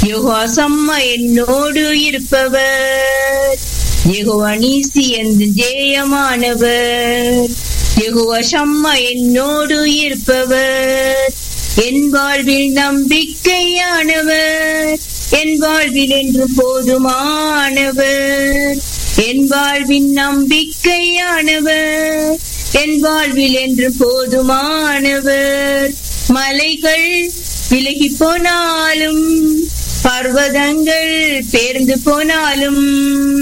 யெகோவா சம்மா என்னோடு இருப்பவர் யெகோவா நீசி என்று ஜெயமானவர் யெகோவா சம்மா என்னோடு இருப்பவர் என் வாழ்வில் நம்பிக்கையானவர் என் வாழ்வில் என்று போதுமானவர் என் வாழ்வின் நம்பிக்கையானவர் என் வாழ்வில் என்று போதுமானவர் மலைகள் விலகி போனாலும் பர்வதங்கள் பேர்ந்து போனாலும்